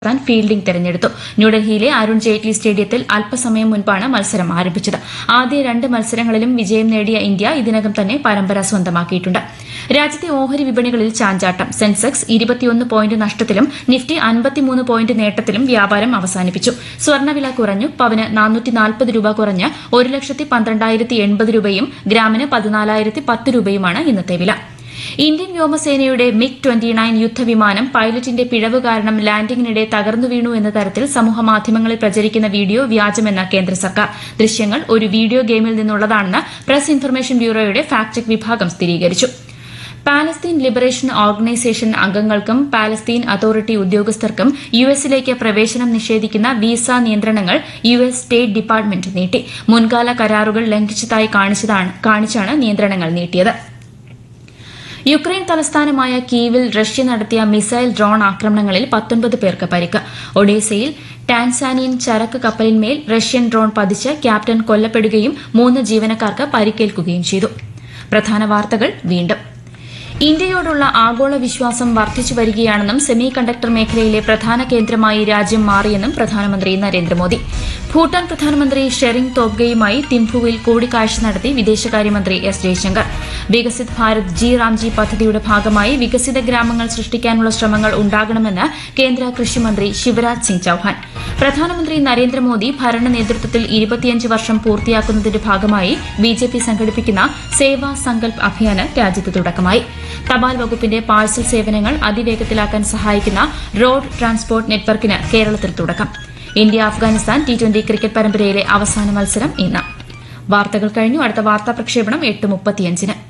നടത്താൻ ഫീൽഡിംഗ് തെരഞ്ഞെടുത്തു ന്യൂഡൽഹിയിലെ അരുൺ ജെയ്റ്റ്ലി സ്റ്റേഡിയത്തിൽ അല്പസമയം മുൻപാണ് മത്സരം ആരംഭിച്ചത് ആദ്യ രണ്ട് മത്സരങ്ങളിലും വിജയം നേടിയ ഇന്ത്യ ഇതിനകം തന്നെ പരമ്പര സ്വന്തമാക്കിയിട്ടുണ്ട് രാജ്യത്തെ ഓഹരി വിപണികളിൽ ചാഞ്ചാട്ടം സെൻസെക്സ് ഇരുപത്തിയൊന്ന് പോയിന്റ് നഷ്ടത്തിലും നിഫ്റ്റി അൻപത്തിമൂന്ന് പോയിന്റ് നേട്ടത്തിലും വ്യാപാരം അവസാനിപ്പിച്ചു സ്വർണ്ണവില കുറഞ്ഞു പവന് നാനൂറ്റി നാൽപ്പത് രൂപ കുറഞ്ഞ് ഒരു ലക്ഷത്തി പന്ത്രണ്ടായിരത്തി എൺപത് രൂപയും ഗ്രാമിന് പതിനാലായിരത്തി പത്ത് രൂപയുമാണ് ഇന്നത്തെ വില ഇന്ത്യൻ വ്യോമസേനയുടെ മിഗ് ട്വന്റി നയൻ യുദ്ധവിമാനം പൈലറ്റിന്റെ പിഴവ് കാരണം ലാൻഡിംഗിനിടെ തകർന്നു വീണു എന്ന തരത്തിൽ സമൂഹമാധ്യമങ്ങളിൽ പ്രചരിക്കുന്ന വീഡിയോ വ്യാജമെന്ന് കേന്ദ്ര സർക്കാർ ദൃശ്യങ്ങൾ ഒരു വീഡിയോ ഗെയിമിൽ നിന്നുള്ളതാണെന്ന് പ്രസ് ഇൻഫർമേഷൻ ബ്യൂറോയുടെ ഫാക്ട് ചെക്ക് വിഭാഗം സ്ഥിരീകരിച്ചു പാലസ്തീൻ ലിബറേഷൻ ഓർഗനൈസേഷൻ അംഗങ്ങൾക്കും പാലസ്തീൻ അതോറിറ്റി ഉദ്യോഗസ്ഥർക്കും യു എസിലേക്ക് പ്രവേശനം നിഷേധിക്കുന്ന വിസ നിയന്ത്രണങ്ങൾ യു എസ് സ്റ്റേറ്റ് ഡിപ്പാർട്ട്മെന്റ് നീട്ടി മുൻകാല കരാറുകൾ ലംഘിച്ചതായി കാണിച്ചതാണ്- കാണിച്ചാണ് നിയന്ത്രണങ്ങൾ നീട്ടിയത് യുക്രൈൻ തലസ്ഥാനമായ കീവിൽ റഷ്യ നടത്തിയ മിസൈൽ ഡ്രോൺ ആക്രമണങ്ങളിൽ പത്തൊൻപത് പേർക്ക് പരിക്ക് ഒഡീസയിൽ ടാൻസാനിയൻ ചരക്ക് കപ്പലിന്മേൽ റഷ്യൻ ഡ്രോൺ പതിച്ച് ക്യാപ്റ്റൻ കൊല്ലപ്പെടുകയും മൂന്ന് ജീവനക്കാർക്ക് പരിക്കേൽക്കുകയും ചെയ്തു പ്രധാന വാർത്തകൾ വീണ്ടും ഇന്ത്യയോടുള്ള ആഗോള വിശ്വാസം വർദ്ധിച്ചു വരികയാണെന്നും സെമി കണ്ടക്ടർ മേഖലയിലെ പ്രധാന കേന്ദ്രമായി രാജ്യം മാറിയെന്നും പ്രധാനമന്ത്രി നരേന്ദ്രമോദി ഭൂട്ടാൻ പ്രധാനമന്ത്രി ഷെറിംഗ് തോബ്ഗെയുമായി തിംഫുവിൽ കൂടിക്കാഴ്ച നടത്തി വിദേശകാര്യമന്ത്രി S Jaishankar Viksit Bharat G RAM G പദ്ധതിയുടെ ഭാഗമായി വികസിത ഗ്രാമങ്ങൾ സൃഷ്ടിക്കാനുള്ള ശ്രമങ്ങൾ ഉണ്ടാകണമെന്ന് കേന്ദ്ര കൃഷിമന്ത്രി ശിവരാജ് സിംഗ് ചൌഹാൻ പ്രധാനമന്ത്രി നരേന്ദ്രമോദി ഭരണ നേതൃത്വത്തിൽ ഇരുപത്തിയഞ്ച് വർഷം പൂർത്തിയാക്കുന്നതിന്റെ ഭാഗമായി ബി ജെ പി സംഘടിപ്പിക്കുന്ന സേവാ സങ്കൽപ് അഭിയാന് രാജ്യത്ത് തുടക്കമായി തപാൽ വകുപ്പിന്റെ പാഴ്സൽ സേവനങ്ങൾ അതിവേഗത്തിലാക്കാൻ സഹായിക്കുന്ന റോഡ് ട്രാൻസ്പോർട്ട് നെറ്റ്വർക്കിന് കേരളത്തിൽ തുടക്കം India Afghanistan T twenty cricket പരമ്പരയിലെ അവസാന മത്സരം ഇന്ന് വാർത്തകൾ കഴിഞ്ഞു അടുത്ത വാർത്താ പ്രക്ഷേപണം എട്ട് മുപ്പത്തിയഞ്ചിന്